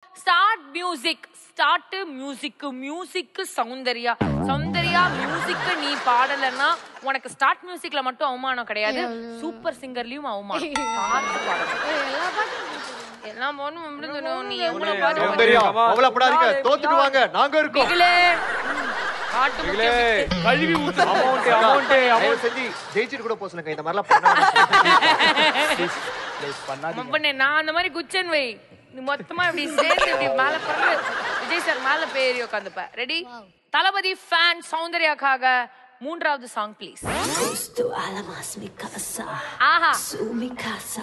Start music start music music Soundarya Soundarya music நீ பாடலன்னா உனக்கு ஸ்டார்ட் மியூசிக்ல மட்டும் அவமானம் கிடையாது சூப்பர் சிங்கர்லயும் அவமானம் பார்த்து பாடணும் எல்லா பாட்டும் எல்லாம் போனும் விழுந்துடும். நீ எவ்வளவு பாட்டு சௌந்தர்யா பாடுற? அவளப்படாதீங்க தோத்துடுவாங்க நாங்க இருக்கோம் பிகிலே. பாட்டு முக்கியம் பிகிலே. கழுவி ஊத்து அமௌண்ட் அமௌண்ட் தயவு செஞ்சு ஜெயிச்சிட்டு கூட போக சொல்லுங்க இந்த மாதிரிலாம் பண்ணாதீங்க. பண்ணாதீங்க மப்பனே, நான் அந்த மாதிரி குச்சன் வை நீ மொத்தமா இப்படி சேர்ந்து இப்படி மேல பறந்து விஜய் சார் மேல போய் ஏறி உட்காந்துப்ப ரெடி தளபதி ஃபேன் சௌந்தர்யாக்காக மூன்றாவது song please Tu alamas mi casa, ஆஹா su mi casa.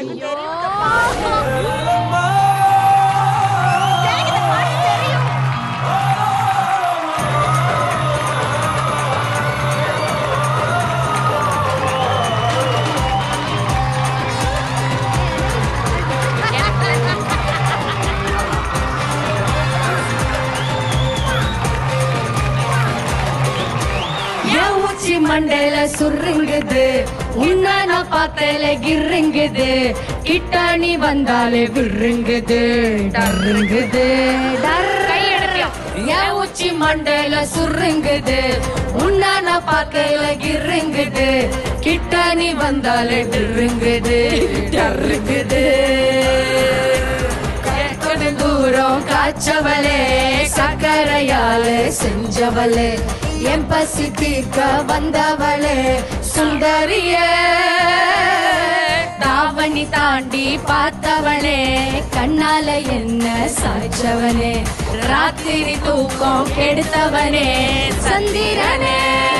என் உச்சி மண்டையில சுருங்குது உன்ன நான் பார்த்தேல கிருங்குது கிட்ட நீ வந்தாலே விருங்குது டருங்குது கை எடுப்பியா என் உச்சி மண்டையில சுருங்குது உன்ன நான் பார்க்கல கிருங்குது கிட்ட நீ வந்தாலே டிருங்குது டருங்குது கேட்கடு தூரம் காய்ச்சவளே சக்கரையால செஞ்சவளே என் பசி தீர்க்க வந்தவளே சுந்தரியே தாவணி தாண்டி பார்த்தவளே கண்ணால என்ன சாய்ச்சவனே ராத்திரி தூக்கம் கெடுத்தவனே சந்திரனே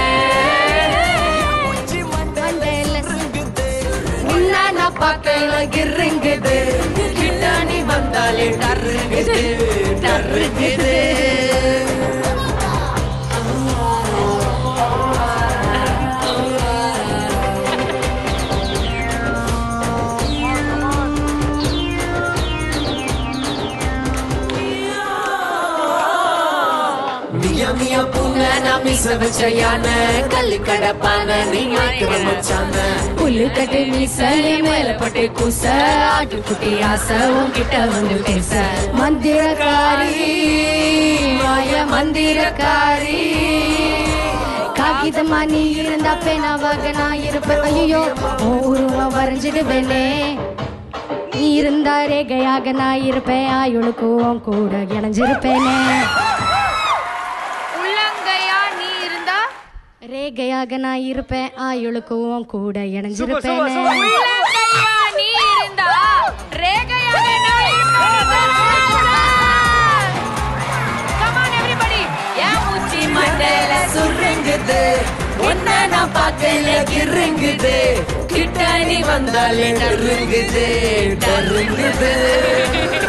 உன்னை நான் பார்க்கல கிருங்குது கிட்ட நீ வந்தாலே டருங்குது டருங்குது மியா மியா பூனை நான் மீச வச்ச யானை கல்லு கடப்பான நீ ஆக்கிற மச்சான புல்லு கட்டு மீச என் மேல பட்டு கூச ஆட்டு குட்டி ஆசை உன்கிட்ட வந்து பேச மந்திரக்காரி மாய மந்திரக்காரி காகிதமா நீ இருந்தா பேனாவாக நான் இருப்பேன் ஐயோ உருவம் வரைஞ்சிடுவேனே நீ இருந்தா ரேகையாக நான் இருப்பேன் ஆயுளுக்கும் கூட இணைஞ்சிருப்பேனே உள்ளங்கையா நீ இருந்தா ரேகையாக நான் இருப்பேன் ஆயுளுக்கும் கூட இணைஞ்சிருப்பேனே உள்ளங்கையா நீ இருந்தா ரேகையாக நான் இருப்பேன். Come on everybody. என் உச்சி மண்டையில சுருங்குது உன்னை நான் பார்க்கல கிருங்குது கிட்ட நீ வந்தாலே டருங்குது டருங்குது